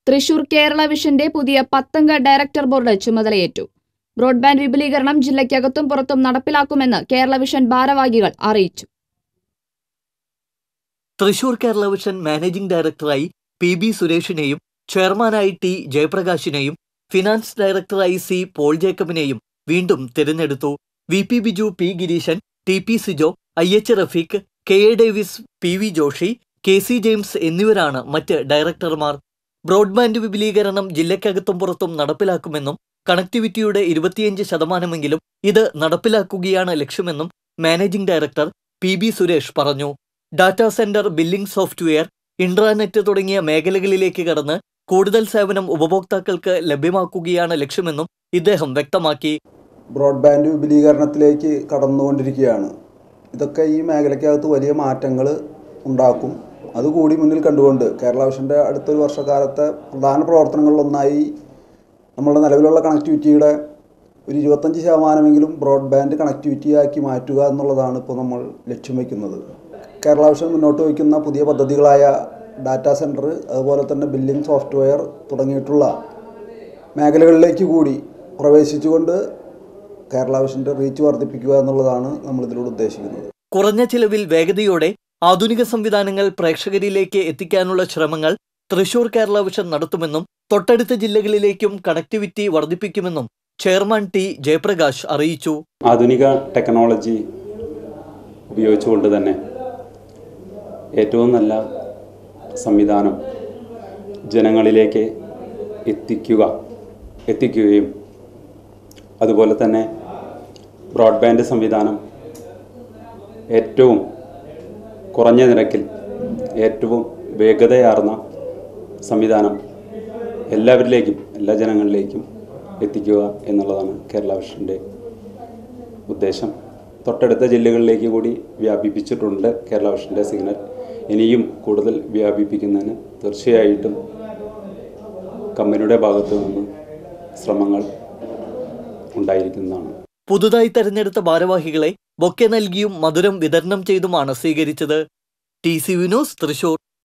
തൃശൂർ കേരള വിഷന്റെ പുതിയ പത്തംഗ ഡയറക്ടർ ബോർഡ് ചുമതലയേറ്റു ബ്രോഡ്ബാൻഡ് വിപുലീകരണം ജില്ലയ്ക്കകത്തും പുറത്തും നടപ്പിലാക്കുമെന്ന് കേരള വിഷൻ ഭാരവാഹികൾ അറിയിച്ചു തൃശൂർ കേരള വിഷൻ മാനേജിംഗ് ഡയറക്ടറായി പി ബി സുരേഷിനെയും ചെയർമാനായി ടി ജയപ്രകാശിനെയും ഫിനാൻസ് ഡയറക്ടറായി സി പോൾ ജേക്കബിനെയും വീണ്ടും തിരഞ്ഞെടുത്തു V P Biju P Gireesan T P Sijo I H Rafeeq K A Davis P V Joshi K C James എന്നിവരാണ് മറ്റ് ഡയറക്ടർമാർ ബ്രോഡ്ബാൻഡ് വിപുലീകരണം ജില്ലയ്ക്കകത്തും പുറത്തും നടപ്പിലാക്കുമെന്നും കണക്ടിവിറ്റിയുടെ ഇരുപത്തിയഞ്ച് ശതമാനമെങ്കിലും ഇത് നടപ്പിലാക്കുകയാണ് ലക്ഷ്യമെന്നും managing director P B Suresh പറഞ്ഞു data centre billing software intranet തുടങ്ങിയ മേഖലകളിലേക്ക് കടന്ന് കൂടുതൽ സേവനം ഉപഭോക്താക്കൾക്ക് ലഭ്യമാക്കുകയാണ് ലക്ഷ്യമെന്നും ഇദ്ദേഹം വ്യക്തമാക്കി ബ്രോഡ്ബാൻഡ് വിപുലീകരണത്തിലേക്ക് കടന്നുകൊണ്ടിരിക്കുകയാണ് ഇതൊക്കെ ഈ മേഖലയ്ക്കകത്ത് വലിയ മാറ്റങ്ങൾ ഉണ്ടാക്കും അതുകൂടി മുന്നിൽ കണ്ടുകൊണ്ട് കേരള വിഷൻ്റെ അടുത്തൊരു വർഷക്കാലത്തെ പ്രധാന പ്രവർത്തനങ്ങളിലൊന്നായി നമ്മളുടെ നിലവിലുള്ള കണക്ടിവിറ്റിയുടെ ഒരു ഇരുപത്തഞ്ച് ശതമാനമെങ്കിലും ബ്രോഡ്ബാൻഡ് കണക്ടിവിറ്റിയാക്കി മാറ്റുക എന്നുള്ളതാണ് ഇപ്പോൾ നമ്മൾ ലക്ഷ്യം വയ്ക്കുന്നത് കേരള വിഷൻ മുന്നോട്ട് വയ്ക്കുന്ന പുതിയ പദ്ധതികളായ ഡാറ്റാ സെൻറ്റർ അതുപോലെ തന്നെ ബില്ലിംഗ് സോഫ്റ്റ്വെയർ തുടങ്ങിയിട്ടുള്ള മേഖലകളിലേക്ക് കൂടി പ്രവേശിച്ചുകൊണ്ട് കേരള വിഷൻ്റെ റീച്ച് വർദ്ധിപ്പിക്കുക എന്നുള്ളതാണ് നമ്മളിതിലൂടെ ഉദ്ദേശിക്കുന്നത് കുറഞ്ഞ ചിലവിൽ വേഗതയോടെ ആധുനിക സംവിധാനങ്ങൾ പ്രേക്ഷകരിലേക്ക് എത്തിക്കാനുള്ള ശ്രമങ്ങൾ തൃശൂർ കേരള വിഷൻ നടത്തുമെന്നും തൊട്ടടുത്ത ജില്ലകളിലേക്കും കണക്ടിവിറ്റി വർദ്ധിപ്പിക്കുമെന്നും ചെയർമാൻ ടി ജയപ്രകാശ് അറിയിച്ചു ആധുനിക ടെക്നോളജി ഉപയോഗിച്ചുകൊണ്ട് തന്നെ ഏറ്റവും നല്ല സംവിധാനം ജനങ്ങളിലേക്ക് എത്തിക്കുക എത്തിക്കുകയും അതുപോലെ തന്നെ ബ്രോഡ്ബാൻഡ് സംവിധാനം ഏറ്റവും കുറഞ്ഞ നിരക്കിൽ ഏറ്റവും വേഗതയാർന്ന സംവിധാനം എല്ലാവരിലേക്കും എല്ലാ ജനങ്ങളിലേക്കും എത്തിക്കുക എന്നുള്ളതാണ് കേരള വിഷൻ്റെ ഉദ്ദേശം തൊട്ടടുത്ത ജില്ലകളിലേക്ക് കൂടി വ്യാപിപ്പിച്ചിട്ടുണ്ട് കേരള വിഷൻ്റെ സിഗ്നൽ ഇനിയും കൂടുതൽ വ്യാപിപ്പിക്കുന്നതിന് തീർച്ചയായിട്ടും കമ്പനിയുടെ ഭാഗത്തു നിന്ന് ശ്രമങ്ങൾ ഉണ്ടായിരിക്കുന്നതാണ് പുതുതായി തെരഞ്ഞെടുത്ത ഭാരവാഹികളെ ബൊക്കെ നൽകിയും മധുരം വിതരണം ചെയ്തുമാണ് സ്വീകരിച്ചത് ടി സി വിനോസ് തൃശൂർ